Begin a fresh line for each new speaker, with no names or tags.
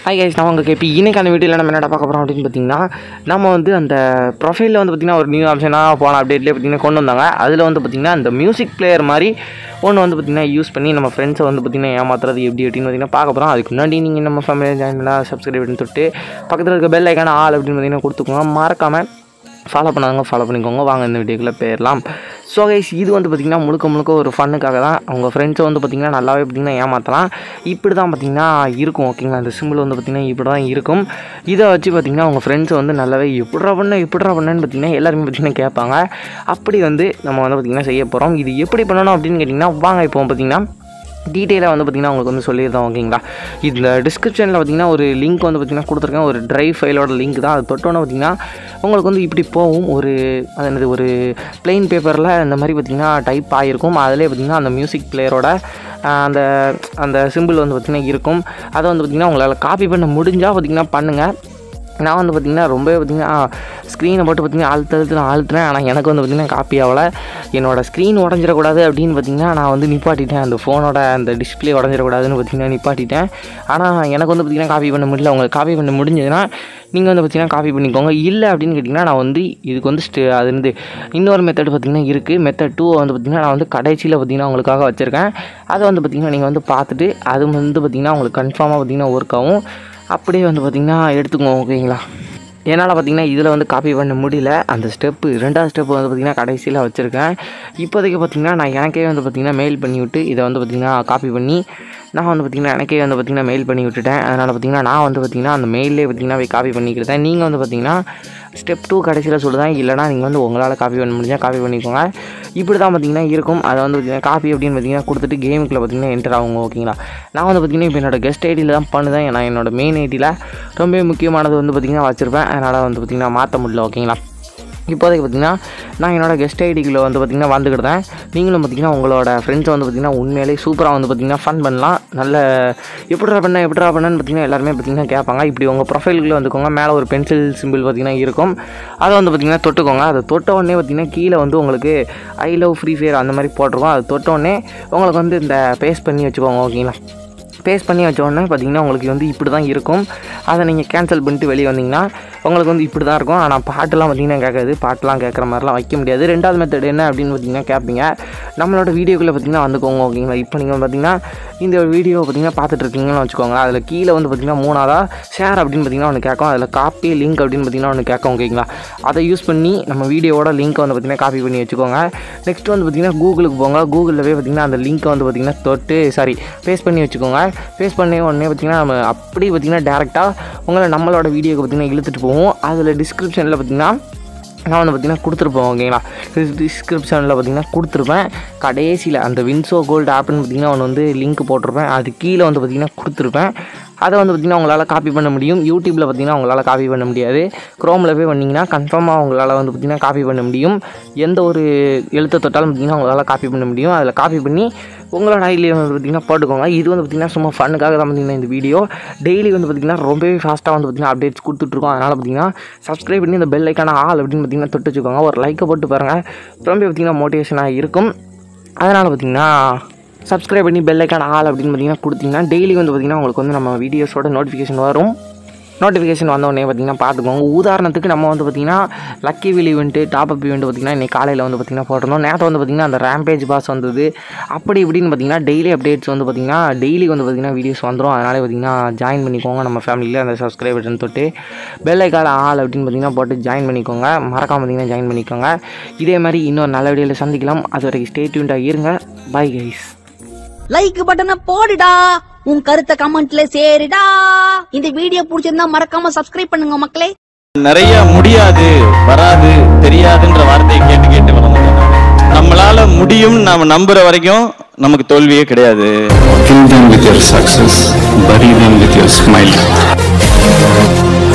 Hi guys நான் உங்கள் KP இன்னைக்கான வீடியோவில் நம்ம என்னடா பார்க்க போகிறோம் அப்படின்னு பார்த்தீங்கன்னா நம்ம வந்து அந்த ப்ரொஃபைலில் வந்து பார்த்திங்கன்னா ஒரு நியூ ஆப்ஷனாக போன அப்டேட்லேயே பார்த்திங்கன்னா கொண்டு வந்தாங்க அதில் வந்து பார்த்திங்கன்னா அந்த மியூசிக் பிளேயர் மாதிரி ஒன்று வந்து பார்த்திங்கன்னா யூஸ் பண்ணி நம்ம ஃப்ரெண்ட்ஸை வந்து பார்த்திங்கன்னா ஏமாத்துறது எப்படி அப்படின்னு பார்த்திங்கன்னா பார்க்க போகிறோம் அதுக்கு முன்னாடி நீங்கள் நம்ம ஃபேமிலியை ஜாயின் பண்ணால் சப்ஸ்கிரைப் பண்ணி தொட்டு பக்கத்தில் இருக்க பெல் ஐக்கான ஆள் அப்படின்னு பார்த்திங்கன்னா கொடுத்துக்கோங்க மறக்காமல் ஃபாலோ பண்ணாதவங்க ஃபாலோ பண்ணிக்கோங்க வாங்க இந்த வீடியோக்குள்ளே போயிடலாம் ஸோ கைஸ் இது வந்து பார்த்திங்கன்னா முழுக்க முழுக்க ஒரு ஃபன்னுக்காக தான் அவங்க ஃப்ரெண்ட்ஸை வந்து பார்த்திங்கன்னா நல்லாவே பார்த்திங்கன்னா ஏமாற்றலாம் இப்படி தான் பார்த்திங்கன்னா இருக்கும் ஓகேங்களா அந்த சிம்பிள் வந்து பார்த்திங்கன்னா இப்படி தான் இருக்கும் இதை வச்சு பார்த்திங்கன்னா அவங்க ஃப்ரெண்ட்ஸை வந்து நல்லாவே எப்படிரா பண்ண எப்படிரா பண்ணேன்னு பார்த்திங்கன்னா எல்லாருமே பார்த்திங்கன்னா கேட்பாங்க அப்படி வந்து நம்ம வந்து பார்த்திங்கன்னா செய்ய போகிறோம் இது எப்படி பண்ணணும் அப்படின்னு கேட்டிங்கன்னா வாங்க இப்போ பார்த்திங்கன்னா டீட்டெயிலாக வந்து பார்த்திங்கன்னா உங்களுக்கு வந்து சொல்லியிருந்தோம் ஓகேங்களா இதில் டிஸ்கிரிப்ஷனில் பார்த்திங்கன்னா ஒரு லிங்க் வந்து பார்த்திங்கன்னா கொடுத்துருக்கேன் ஒரு ட்ரைவ் ஃபைலோட லிங்க் தான் அது தொட்டோன்னே பார்த்திங்கன்னா உங்களுக்கு வந்து இப்படி போகும் ஒரு அது என்னது ஒரு பிளெயின் பேப்பரில் இந்த மாதிரி பார்த்திங்கன்னா டைப் ஆகிருக்கும் அதிலே பார்த்திங்கன்னா அந்த மியூசிக் பிளேயரோட அந்த அந்த சிம்பிள் வந்து பார்த்திங்கன்னா இருக்கும் அதை வந்து பார்த்திங்கன்னா உங்களால் காப்பி பண்ண முடிஞ்சால் பார்த்திங்கன்னா பண்ணுங்கள் நான் வந்து பார்த்திங்கன்னா ரொம்பவே பார்த்திங்கன்னா ஸ்க்ரீனை போட்டு பார்த்திங்கன்னா அழுத்து அழுத்து நான் அழுத்துனேன் ஆனால் எனக்கு வந்து பார்த்திங்கன்னா காப்பி ஆகலை என்னோடய ஸ்க்ரீன் உடஞ்சிடக்கூடாது அப்படின்னு பார்த்திங்கன்னா நான் வந்து நிப்பாட்டிட்டேன் அந்த ஃபோனோட அந்த டிஸ்பிளே உடஞ்சிடக்கூடாதுன்னு பார்த்திங்கன்னா நிப்பாட்டிட்டேன் ஆனால் எனக்கு வந்து பார்த்திங்கன்னா காப்பி பண்ண முடியல உங்களுக்கு காப்பி பண்ண முடிஞ்சதுன்னா நீங்கள் வந்து பார்த்திங்கன்னா காப்பி பண்ணிக்கோங்க இல்லை அப்படின்னு கேட்டிங்கன்னா நான் வந்து இதுக்கு வந்து ஸ்டே அது வந்து இன்னொரு மெத்தட் பார்த்திங்கன்னா இருக்குது மெத்தட் டூ வந்து பார்த்திங்கன்னா நான் வந்து கடைசியில் பார்த்திங்கன்னா உங்களுக்காக வச்சுருக்கேன் அதை வந்து பார்த்திங்கன்னா நீங்கள் வந்து பார்த்துட்டு அது வந்து பார்த்திங்கன்னா உங்களுக்கு கன்ஃபார்மாக பார்த்திங்கன்னா ஒர்க் ஆகும் அப்படியே வந்து பார்த்திங்கன்னா எடுத்துக்கோங்க ஓகேங்களா என்னால் பார்த்திங்கன்னா இதில் வந்து காப்பி பண்ண முடியல அந்த ஸ்டெப்பு ரெண்டாவது ஸ்டெப்பு வந்து பார்த்திங்கன்னா கடைசியில் வச்சுருக்கேன் இப்போதைக்கு பார்த்திங்கன்னா நான் எனக்கே வந்து பார்த்திங்கன்னா மெயில் பண்ணி விட்டு இதை வந்து பார்த்திங்கன்னா காப்பி பண்ணி நான் வந்து பார்த்திங்கன்னா எனக்கே வந்து பார்த்திங்கன்னா மெயில் பண்ணி விட்டுட்டேன் அதனால் பார்த்திங்கன்னா நான் வந்து பார்த்திங்கன்னா அந்த மெயிலே பார்த்திங்கன்னா போய் காப்பி பண்ணிக்கிறேன் நீங்கள் வந்து பார்த்திங்கன்னா ஸ்டெப் டூ கடைசியில் சொல்லுதான் இல்லைனா நீங்கள் வந்து உங்களால் காப்பி பண்ண முடிஞ்சால் காப்பி பண்ணிக்கோங்க இப்படி தான் பார்த்திங்கன்னா இருக்கும் அதை வந்து பார்த்திங்கன்னா காப்பி அப்படின்னு பார்த்திங்கன்னா கொடுத்துட்டு கேமுக்குள்ளே பார்த்திங்கன்னா என்டர் ஆகுங்க ஓகேங்களா நான் வந்து பார்த்திங்கன்னா இப்போ என்னோட கெஸ்ட் ஐடியில் தான் பண்ணுதேன் நான் என்னோட மெயின் ஐடியில் ரொம்பவே முக்கியமானது வந்து பார்த்திங்கன்னா வச்சுருப்பேன் அதனால் வந்து பார்த்திங்கன்னா மாற்ற முடியல ஓகேங்களா இப்போதைக்கு பார்த்திங்கன்னா நான் என்னோடய கெஸ்ட் ஐடிக்குள்ளே வந்து பார்த்திங்கன்னா வந்துக்கிட்டேன் நீங்களும் பார்த்திங்கன்னா உங்களோட ஃப்ரெண்ட்ஸை வந்து பார்த்திங்கன்னா உண்மையிலேயே சூப்பராக வந்து பார்த்திங்கன்னா ஃபன் பண்ணலாம் நல்ல எப்படிடா பண்ண எப்படிடா பண்ணன்னு பார்த்திங்கன்னா எல்லாருமே பார்த்திங்கன்னா கேட்பாங்க இப்படி உங்கள் ப்ரொஃபைலுக்குள்ளே வந்துக்கோங்க மேலே ஒரு பென்சில் சிம்பிள் பார்த்திங்கன்னா இருக்கும் அதை வந்து பார்த்திங்கன்னா தொட்டுக்கோங்க அதை தொட்ட உடனே பார்த்திங்கன்னா கீழே வந்து உங்களுக்கு ஐ லவ் ஃப்ரீ ஃபயர் அந்த மாதிரி போட்டிருக்கோம் அதை தொட்ட உடனே உங்களுக்கு வந்து இந்த பேஸ்ட் பண்ணி வச்சுக்கோங்க ஓகேங்களா பேஸ்ட் பண்ணி வச்ச உடனே பார்த்திங்கன்னா உங்களுக்கு வந்து இப்படி தான் இருக்கும் அதை நீங்கள் கேன்சல் பண்ணிட்டு வெளியே வந்தீங்கன்னா உங்களுக்கு வந்து இப்படி தான் இருக்கும் ஆனால் பாட்டெல்லாம் பார்த்திங்கன்னா கேட்காது பாட்டெலாம் கேட்குற மாதிரிலாம் வைக்க முடியாது ரெண்டாவது மெத்தட் என்ன அப்படின்னு பார்த்தீங்கன்னா கேட்பீங்க நம்மளோட வீடியோக்குள்ளே பார்த்திங்கன்னா வந்துக்கோங்க ஓகேங்களா இப்போ நீங்கள் பார்த்திங்கன்னா இந்த வீடியோ பார்த்திங்கன்னா பார்த்துட்டு இருக்கீங்கன்னு வச்சுக்கோங்க அதில் கீழே வந்து பார்த்திங்கன்னா மூணாவதாக ஷேர் அப்படின்னு பார்த்திங்கன்னா ஒன்று கேட்கும் அதில் காப்பி லிங்க் அப்படின்னு பார்த்திங்கன்னா ஒன்று கேட்கும் ஓகேங்களா அதை யூஸ் பண்ணி நம்ம வீடியோவோட லிங்க்கை வந்து பார்த்திங்கன்னா காப்பி பண்ணி வச்சுக்கோங்க நெக்ஸ்ட் வந்து பார்த்திங்கன்னா கூகுளுக்கு போங்க கூகுளில் போய் பார்த்திங்கன்னா அந்த லிங்க்கை வந்து பார்த்திங்கன்னா தொட்டு சாரி பேஸ்ட் பண்ணி வச்சுக்கோங்க பேஸ்ட் பண்ணி உடனே பார்த்திங்கன்னா நம்ம அப்படி பார்த்திங்கன்னா டேரெக்டாக உங்களை நம்மளோட வீடியோக்கு பார்த்திங்கன்னா இழுத்துட்டு போவோம் அதில் டிஸ்கிரிப்ஷனில் பார்த்திங்கன்னா நான் வந்து பார்த்திங்கன்னா கொடுத்துருப்பேன் ஓகேங்களா டிஸ்கிரிப்ஷனில் பார்த்திங்கன்னா கொடுத்துருப்பேன் கடைசியில் அந்த வின்சோ கோல்டு ஆப்னு பார்த்திங்கன்னா ஒன்று வந்து லிங்க் போட்டிருப்பேன் அது கீழே வந்து பார்த்திங்கன்னா கொடுத்துருப்பேன் அதை வந்து பார்த்திங்கன்னா உங்களால் காப்பி பண்ண முடியும் யூடியூப்பில் பார்த்திங்கன்னா உங்களால் காப்பி பண்ண முடியாது க்ரோமில் போய் பண்ணிங்கன்னா கன்ஃபார்மாக உங்களால் வந்து பார்த்திங்கன்னா காப்பி பண்ண முடியும் எந்த ஒரு எழுத்தை தொட்டாலும் பார்த்திங்கன்னா உங்களால் காப்பி பண்ண முடியும் அதில் காப்பி பண்ணி உங்களோட ஐடியில் வந்து பார்த்திங்கன்னா போட்டுக்கோங்க இது வந்து பார்த்திங்கன்னா சும்மா ஃபண்ணுக்காக தான் பார்த்திங்கன்னா இந்த வீடியோ டெய்லி வந்து பார்த்திங்கன்னா ரொம்பவே ஃபாஸ்ட்டாக வந்து பார்த்திங்கன்னா அப்டேட்ஸ் கொடுத்துட்ருக்கோம் அதனால் பார்த்திங்கன்னா சப்ஸ்கிரைப் பண்ணி இந்த பெல் ஐக்கான ஆள் அப்படின்னு பார்த்திங்கன்னா தொட்டு வச்சுக்கோங்க ஒரு லைக்கை போட்டு பாருங்கள் ரொம்ப பார்த்திங்கன்னா மோட்டிவேஷனாக இருக்கும் அதனால் பார்த்திங்கன்னா சப்ஸ்கிரைப் பண்ணி பெல் ஐக்கான ஆள் அப்படின்னு பார்த்தீங்கன்னா கொடுத்தீங்கன்னா டெய்லி வந்து பார்த்திங்கன்னா உங்களுக்கு வந்து நம்ம வீடியோஸோட நோட்டிஃபிகேஷன் வரும் நோட்டிஃபிகேஷன் வந்த உடனே பார்த்திங்கன்னா பார்த்துக்கோங்க உதாரணத்துக்கு நம்ம வந்து பார்த்திங்கன்னா lucky wheel event top up event பார்த்திங்கன்னா இன்றைக்கி காலையில் வந்து பார்த்திங்கன்னா போட்டிருந்தோம் நேற்று வந்து பார்த்திங்கன்னா அந்த ரேம்பேஜ் பாஸ் வந்தது அப்படி இப்படின்னு பார்த்திங்கன்னா டெய்லி அப்டேட்ஸ் வந்து பார்த்திங்கன்னா டெய்லி வந்து பார்த்திங்கன்னா வீடியோஸ் வந்துடும் அதனாலே பார்த்திங்கன்னா ஜாயின் பண்ணிக்கோங்க நம்ம ஃபேமிலியில் அந்த சப்ஸ்கிரைப் பட்டன் தொட்டு பெல் ஐக்கான ஆள் அப்படின்னு பார்த்திங்கன்னா போட்டு ஜாயின் பண்ணிக்கோங்க மறக்காம பார்த்திங்கன்னா ஜாயின் பண்ணிக்கோங்க இதே மாதிரி இன்னொரு நல்ல வீடியோவில் சந்திக்கலாம் அது வரைக்கும் ஸ்டே டியூண்டாக இருங்க பை கைஸ்
லைக் பட்டனை போடுடா உன் கருத்தை கமெண்ட்ல சேருடா இந்த வீடியோ பிடிச்சிருந்தா மறக்காம சப்ஸ்கிரைப் பண்ணுங்க மக்களே
நிறைய முடியாது வராது தெரியாதுன்ற வார்த்தையை கேட்டு கேட்டு வளர்ந்துட்டேன் நானு. நம்மளால முடியும் நாம நம்புற வரைக்கும் நமக்கு தோல்வியே கிடையாது
Kill them with your success, bury them with your smile.